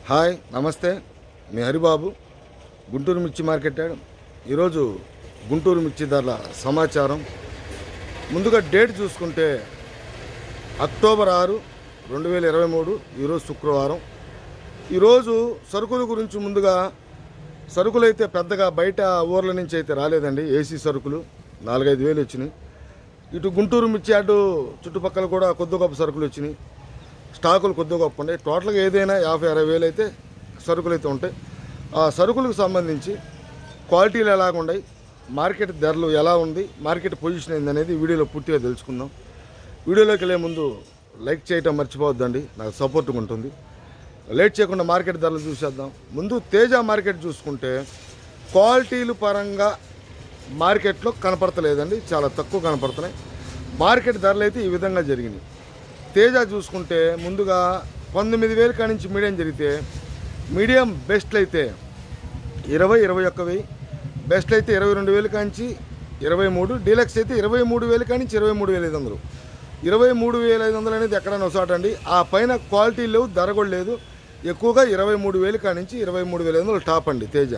hi నమస్తే మీ హరిబాబు గుంటూరు మిర్చి market yard ఈరోజు గుంటూరు మిర్చి ధరల సమాచారం ముందుగా డేట్ చూసుకుంటే అక్టోబర్ ఆరు రెండు వేల ఇరవై మూడు ఈరోజు శుక్రవారం ఈరోజు సరుకుల గురించి ముందుగా సరుకులు అయితే పెద్దగా బయట ఊర్ల నుంచి అయితే రాలేదండి ఏసీ సరుకులు నాలుగైదు వేలు వచ్చినాయి ఇటు గుంటూరు మిర్చి యార్డు చుట్టుపక్కల కూడా కొద్ది గొప్ప సరుకులు వచ్చినాయి స్టాకులు కొద్ది గొప్ప ఉన్నాయి టోటల్గా ఏదైనా యాభై అరవై వేలు అయితే సరుకులు అయితే ఉంటాయి ఆ సరుకులకు సంబంధించి క్వాలిటీలు ఎలాగున్నాయి మార్కెట్ ధరలు ఎలా ఉంది మార్కెట్ పొజిషన్ ఏంది అనేది వీడియోలో పూర్తిగా తెలుసుకుందాం వీడియోలోకి వెళ్ళే ముందు లైక్ చేయటం మర్చిపోవద్దండి నాకు సపోర్ట్గా ఉంటుంది లేట్ చేయకుండా మార్కెట్ ధరలు చూసేద్దాం ముందు తేజ మార్కెట్ చూసుకుంటే క్వాలిటీలు పరంగా మార్కెట్లో కనపడతలేదండి చాలా తక్కువ కనపడుతున్నాయి మార్కెట్ ధరలు అయితే ఈ విధంగా జరిగినాయి తేజ చూసుకుంటే ముందుగా పంతొమ్మిది వేల కాడి నుంచి మీడియం జరిగితే మీడియం బెస్ట్లు అయితే ఇరవై ఇరవై ఒక్క వెయ్యి బెస్ట్ అయితే ఇరవై రెండు వేలు కాంచి ఇరవై మూడు డీలక్స్ అయితే ఇరవై మూడు వేలు కానించి ఇరవై మూడు వేల ఐదు వందలు ఇరవై మూడు వేల ఐదు వందలు అనేది ఎక్కడైనా ఒకసాట అండి ఆ పైన క్వాలిటీ లేవు ధర కూడా లేదు ఎక్కువగా ఇరవై మూడు వేలు కానించి ఇరవై మూడు వేల ఐదు వందలు టాప్ అండి తేజ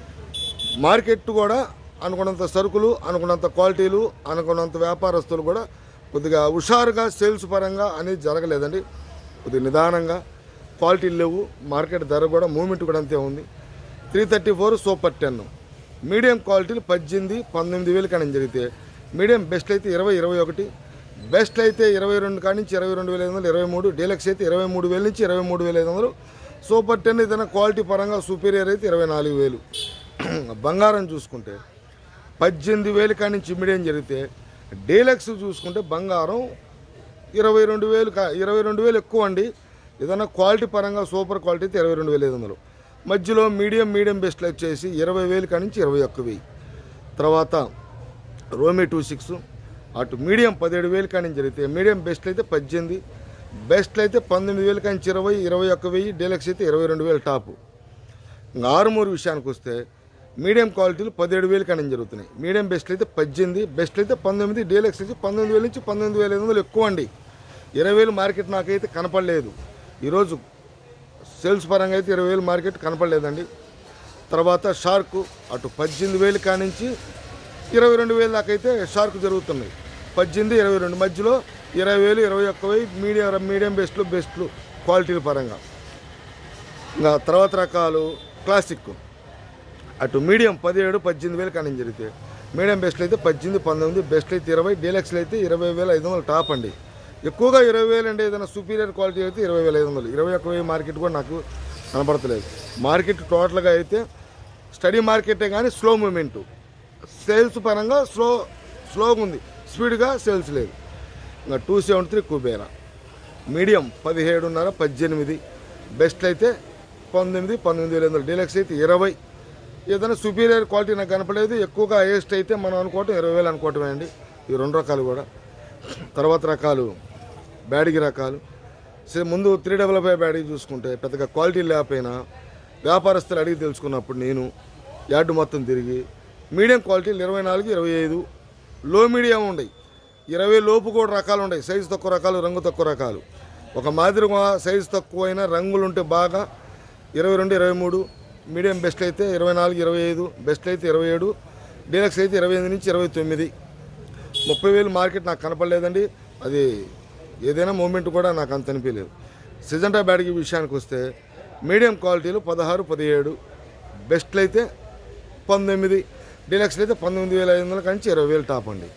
మార్కెట్ కూడా అనుకున్నంత సరుకులు అనుకున్నంత క్వాలిటీలు అనుకున్నంత వ్యాపారస్తులు కూడా కొద్దిగా హుషారుగా సేల్స్ పరంగా అనేది జరగలేదండి కొద్దిగా నిదానంగా క్వాలిటీలు లేవు మార్కెట్ ధర కూడా మూమెంట్ కూడా అంతే ఉంది three thirty four super ten medium క్వాలిటీలు పద్దెనిమిది పంతొమ్మిది వేలు కానీ జరిగితే మీడియం బెస్ట్ అయితే ఇరవై ఇరవై ఒకటి బెస్ట్ అయితే ఇరవై రెండు కాడి నుంచి ఇరవై రెండు వేల ఐదు వందలు ఇరవై మూడు డీలక్స్ అయితే ఇరవై మూడు వేల నుంచి ఇరవై మూడు వేల ఐదు వందలు సూపర్ టెన్ ఏదైనా క్వాలిటీ పరంగా సూపీరియర్ అయితే ఇరవై నాలుగు వేలు బంగారం చూసుకుంటే పద్దెనిమిది వేలు కాడి నుంచి మీడియం జరిగితే డీలక్స్ చూసుకుంటే బంగారం ఇరవై రెండు వేలు కా ఇరవై రెండు వేలు ఎక్కువ అండి ఏదైనా క్వాలిటీ పరంగా సూపర్ క్వాలిటీ అయితే ఇరవై రెండు వేల ఐదు వందలు మధ్యలో మీడియం మీడియం బెస్ట్లు వచ్చేసి ఇరవై వేలు కాడి నుంచి ఇరవై ఒక్క వెయ్యి తర్వాత రోమి టూ సిక్స్ అటు మీడియం పదిహేడు వేలు కాడి నుంచి జరిగితే మీడియం బెస్ట్ అయితే పద్దెనిమిది బెస్ట్ అయితే పంతొమ్మిది వేలు కాడి నుంచి ఇరవై ఇరవై ఒక్క వెయ్యి డీలక్స్ అయితే ఇరవై రెండు వేలు టాపు ఇంకా ఆరుమూరు విషయానికి వస్తే మీడియం క్వాలిటీలు పదిహేడు వేలు కానీ జరుగుతున్నాయి మీడియం బెస్ట్ అయితే పద్దెనిమిది బెస్ట్ అయితే పంతొమ్మిది డీలక్స్ అయితే పంతొమ్మిది వేల నుంచి పంతొమ్మిది వేల ఐదు వందలు ఎక్కువ అండి ఇరవై వేలు మార్కెట్ నాకైతే కనపడలేదు ఈరోజు సేల్స్ పరంగా అయితే ఇరవై వేలు మార్కెట్ కనపడలేదండి తర్వాత షార్క్ అటు పద్దెనిమిది వేలు కానించి ఇరవై రెండు వేలు దాకా అయితే షార్క్ జరుగుతున్నాయి పద్దెనిమిది ఇరవై రెండు మధ్యలో ఇరవై వేలు ఇరవై ఒక్క వెయ్యి మీడియం మీడియం బెస్ట్లు బెస్ట్లు క్వాలిటీల పరంగా ఇంకా తర్వాత రకాలు క్లాసిక్ అటు మీడియం పదిహేడు పద్దెనిమిది వేలు కానీ జరిగితే మీడియం బెస్ట్లు అయితే పద్దెనిమిది పంతొమ్మిది బెస్ట్లు అయితే ఇరవై డీలక్స్లు అయితే ఇరవై వేల ఐదు వందలు టాప్ అండి ఎక్కువగా ఇరవై వేలు అంటే ఏదైనా సుపీరియర్ క్వాలిటీ అయితే ఇరవై వేల ఐదు వందలు ఇరవై ఒక్క వెయ్యి మార్కెట్ కూడా నాకు కనపడతలేదు మార్కెట్ టోటల్గా అయితే స్టడీ మార్కెటే కానీ స్లో మూమెంట్ సేల్స్ పరంగా స్లో స్లోగా ఉంది స్పీడ్గా సేల్స్ లేదు ఇంకా two seventy three Kubera medium పదిహేడున్నర పద్దెనిమిది బెస్ట్ అయితే పంతొమ్మిది పంతొమ్మిది వేల వందలు డీలక్స్ అయితే ఇరవై ఏదైనా సుపీరియర్ క్వాలిటీ నాకు కనపడలేదు ఎక్కువగా హైయెస్ట్ అయితే మనం అనుకోవటం ఇరవై వేలు అనుకోవటమే అండి ఈ రెండు రకాలు కూడా తర్వాత రకాలు బ్యాడిగి రకాలు సే- ముందు త్రీ డబల్ ఫైవ్ బ్యాడిగి చూసుకుంటే పెద్దగా క్వాలిటీ లేకపోయినా వ్యాపారస్తులు అడిగి తెలుసుకున్నప్పుడు నేను యార్డు మొత్తం తిరిగి మీడియం క్వాలిటీలు ఇరవై నాలుగు ఇరవై ఐదు లో మీడియం ఉన్నాయి ఇరవై లోపు కూడా రకాలు ఉన్నాయి సైజు తక్కువ రకాలు రంగు తక్కువ రకాలు ఒక మాదిరిగా సైజు తక్కువైన రంగులు ఉంటే బాగా ఇరవై రెండు ఇరవై మూడు మీడియం బెస్ట్ అయితే ఇరవై నాలుగు ఇరవై ఐదు బెస్ట్ అయితే ఇరవై ఏడు డీలక్స్ అయితే ఇరవై ఎనిమిది నుంచి ఇరవై తొమ్మిది ముప్పై వేలు మార్కెట్ నాకు కనపడలేదండి అది ఏదైనా మూమెంట్ కూడా నాకు అంత అనిపించలేదు సిజంటా బ్యాడ్కి విషయానికి వస్తే మీడియం క్వాలిటీలు పదహారు పదిహేడు బెస్ట్లు అయితే పంతొమ్మిది డీలక్స్లు అయితే పంతొమ్మిది వేల ఐదు వందల నుంచి ఇరవై వేలు టాప్ అండి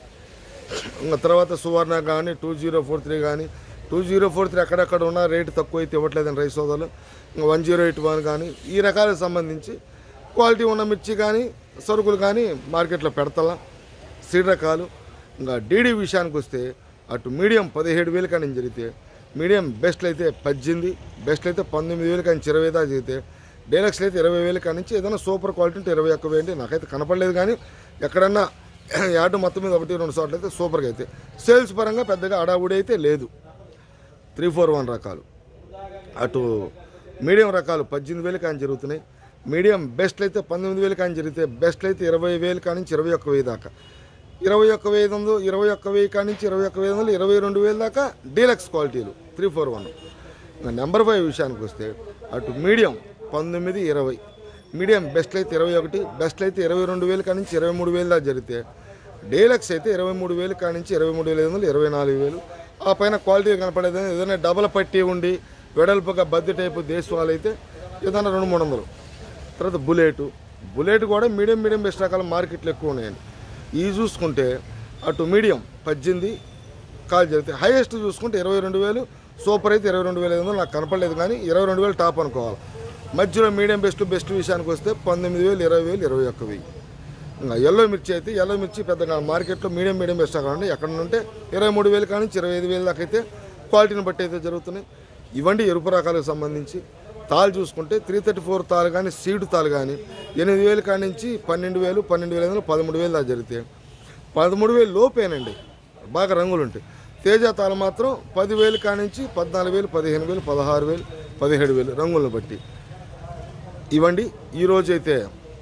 ఇంకా తర్వాత సువర్ణ కానీ టూ జీరో ఫోర్ త్రీ కానీ టూ జీరో ఫోర్ త్రీ అక్కడక్కడ ఉన్న రేటు తక్కువ అయితే ఇవ్వట్లేదండి రైస్ సోదాలు ఇంకా వన్ జీరో ఎయిట్ వన్ కానీ ఈ రకాలకు సంబంధించి క్వాలిటీ ఉన్న మిర్చి కానీ సరుకులు కానీ మార్కెట్లో పెడతలా సీడ్ రకాలు ఇంకా డీడీ విషయానికి వస్తే అటు మీడియం పదిహేడు వేలు కానీ జరిగితే మీడియం బెస్ట్లు అయితే పద్దెనిమిది బెస్ట్లు అయితే పంతొమ్మిది వేలు కానీ ఇరవై దాకా జరిగితే డీలక్స్లు అయితే ఇరవై వేలు కానీ ఏదైనా సూపర్ క్వాలిటీ ఉంటే ఇరవై ఒక్క వేలు నాకైతే కనపడలేదు కానీ ఎక్కడన్నా యార్డు మొత్తం మీద ఒకటి రెండు చోట్ల అయితే సూపర్గా అయితే సేల్స్ పరంగా పెద్దగా అడావుడి అయితే లేదు త్రీ ఫోర్ వన్ రకాలు అటు మీడియం రకాలు పద్దెనిమిది వేలు కానీ జరుగుతున్నాయి మీడియం బెస్ట్ అయితే పంతొమ్మిది వేలు కానీ జరిగితే బెస్ట్ అయితే ఇరవై వేలు కానీ నుంచి ఇరవై ఒక్క వెయ్యి దాకా ఇరవై ఒక్క వెయ్యి ఐదు వందలు ఇరవై ఒక్క వెయ్యి కాడి నుంచి ఇరవై ఒక్క వెయ్యి వందలు ఇరవై రెండు వేలు దాకా డీలక్స్ క్వాలిటీలు త్రీ ఫోర్ వన్ ఇంకా నెంబర్ ఫైవ్ విషయానికి వస్తే అటు మీడియం పంతొమ్మిది ఇరవై మీడియం బెస్ట్ అయితే ఇరవై ఒకటి బెస్ట్ అయితే ఇరవై రెండు వేలు కాడి నుంచి ఇరవై మూడు వేలు దాకా జరిగితే డీలక్స్ అయితే ఇరవై మూడు వేలు కాడి నుంచి ఇరవై మూడు వేల ఐదు వందలు ఇరవై నాలుగు వేలు ఆ పైన క్వాలిటీ కనపడేది ఏదైనా డబల్ పట్టి ఉండి వెడల్పుగా బద్ది టైపు దేశవాళ్ళు అయితే ఏదైనా రెండు మూడు వందలు తర్వాత బుల్లెట్ బుల్లెట్ కూడా మీడియం మీడియం బెస్ట్ రకాల మార్కెట్లు ఎక్కువ ఉన్నాయండి ఇవి చూసుకుంటే అటు మీడియం పద్దెనిమిది కాల్ జరిగితే హైయెస్ట్ చూసుకుంటే ఇరవై రెండు వేలు సూపర్ అయితే ఇరవై రెండు వేల ఐదు వందలు నాకు కనపడలేదు కానీ ఇరవై రెండు వేలు టాప్ అనుకోవాలి మధ్యలో మీడియం బెస్ట్ బెస్ట్ విషయానికి వస్తే పంతొమ్మిది వేలు ఇరవై వేలు ఇరవై ఒక్క వెయ్యి ఇంకా ఎల్లో మిర్చి అయితే ఎల్లో మిర్చి పెద్దగా మార్కెట్లో మీడియం మీడియం బెస్ట్ కావాలండి ఎక్కడ ఉంటే ఇరవై మూడు వేలు కానీ నుంచి ఇరవై ఐదు వేలు దాకా అయితే క్వాలిటీని బట్టి అయితే జరుగుతున్నాయి ఇవండి ఎరుపు రకాలకు సంబంధించి తాలు చూసుకుంటే త్రీ థర్టీ ఫోర్ తాలు కానీ సీడ్ తాలు కానీ ఎనిమిది వేలు కాడి నుంచి పన్నెండు వేలు పన్నెండు వేల ఐదు వందలు పదమూడు వేలు దాకా జరిగితే పదమూడు వేలు లోపేనండి బాగా రంగులు ఉంటాయి తేజ తాలు మాత్రం పదివేలు కాడి నుంచి పద్నాలుగు వేలు పదిహేను వేలు పదహారు వేలు పదిహేడు వేలు రంగులను బట్టి ఇవండి ఈరోజు అయితే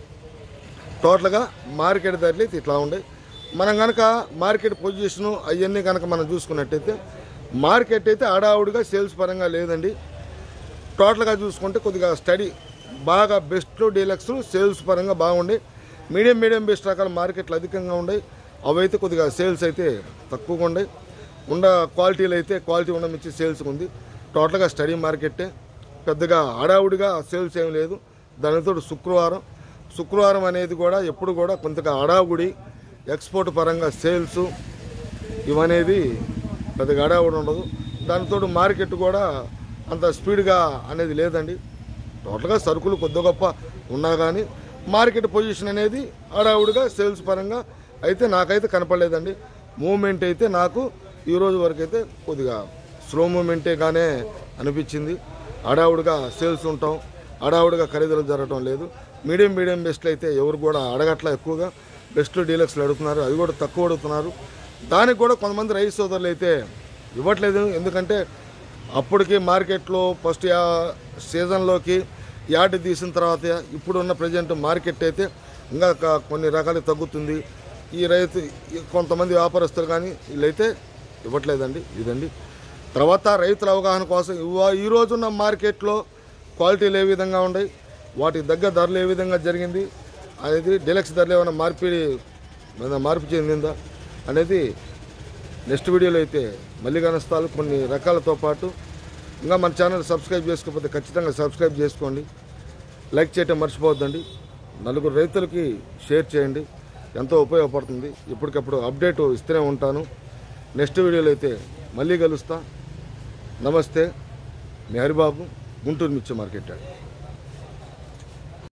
టోటల్గా మార్కెట్ ధరలు అయితే ఇట్లా ఉన్నాయి మనం కనుక మార్కెట్ పొజిషను అవన్నీ కనుక మనం చూసుకున్నట్టయితే మార్కెట్ అయితే ఆడావుడిగా సేల్స్ పరంగా లేదండి టోటల్గా చూసుకుంటే కొద్దిగా స్టడీ బాగా బెస్ట్ డీలక్స్ సేల్స్ పరంగా బాగుండే మీడియం మీడియం బెస్ట్ రకాల మార్కెట్లు అధికంగా ఉన్నాయి అవైతే కొద్దిగా సేల్స్ అయితే తక్కువగా ఉన్నాయి ఉండ క్వాలిటీలు అయితే క్వాలిటీ ఉన్న మించి సేల్స్ ఉంది టోటల్గా స్టడీ మార్కెట్టే పెద్దగా హడావుడిగా సేల్స్ ఏం లేదు దానితో శుక్రవారం శుక్రవారం అనేది కూడా ఎప్పుడు కూడా కొంతగా హడావుడి ఎక్స్పోర్ట్ పరంగా సేల్స్ ఇవనేది పెద్దగా హడావుడి ఉండదు దానితో మార్కెట్ కూడా అంత స్పీడ్గా అనేది లేదండి టోటల్గా సరుకులు కొద్ది గొప్ప ఉన్నా కానీ మార్కెట్ పొజిషన్ అనేది హడావుడిగా సేల్స్ పరంగా అయితే నాకైతే కనపడలేదండి మూమెంట్ అయితే నాకు ఈ రోజు వరకు అయితే కొద్దిగా స్లో మూమెంటే గానే అనిపించింది హడావుడిగా సేల్స్ ఉంటాం హడావుడిగా ఖరీదులు జరగటం లేదు మీడియం మీడియం బెస్ట్లు అయితే ఎవరు కూడా అడగట్ల ఎక్కువగా బెస్ట్ డీలక్స్లు అడుగుతున్నారు అది కూడా తక్కువ అడుగుతున్నారు దానికి కూడా కొంతమంది రైతు సోదరులు అయితే ఇవ్వట్లేదు ఎందుకంటే అప్పటికి మార్కెట్లో ఫస్ట్ యా సీజన్లోకి యాడ్ తీసిన తర్వాత ఇప్పుడున్న ప్రజెంట్ మార్కెట్ అయితే ఇంకా క- కొన్ని రకాలు తగ్గుతుంది ఈ రైతు ఈ కొంతమంది వ్యాపారస్తులు కానీ వీళ్ళైతే ఇవ్వట్లేదండి ఇదండి తర్వాత రైతుల అవగాహన కోసం ఇవ్వ- ఈ రోజున్న మార్కెట్లో క్వాలిటీలు ఏ విధంగా ఉన్నాయి వాటికి దగ్గర ధరలు ఏ విధంగా జరిగింది అనేది డీలక్స్ ధరలు ఏమైనా మార్పిడి ఏమైనా మార్పు చెందిందా అనేది నెక్స్ట్ వీడియోలో అయితే మళ్ళీ కలుస్తాను కొన్ని రకాలతో పాటు ఇంకా మన ఛానల్ సబ్స్క్రైబ్ చేసుకోకపోతే ఖచ్చితంగా సబ్స్క్రైబ్ చేసుకోండి లైక్ చేయటం మర్చిపోవద్దండి నలుగురు రైతులకి షేర్ చేయండి ఎంతో ఉపయోగపడుతుంది ఇప్పటికప్పుడు అప్డేట్ ఇస్తూనే ఉంటాను నెక్స్ట్ వీడియోలో అయితే మళ్ళీ కలుస్తా నమస్తే మీ హరిబాబు గుంటూరు మిర్చి మార్కెట్ యార్డ్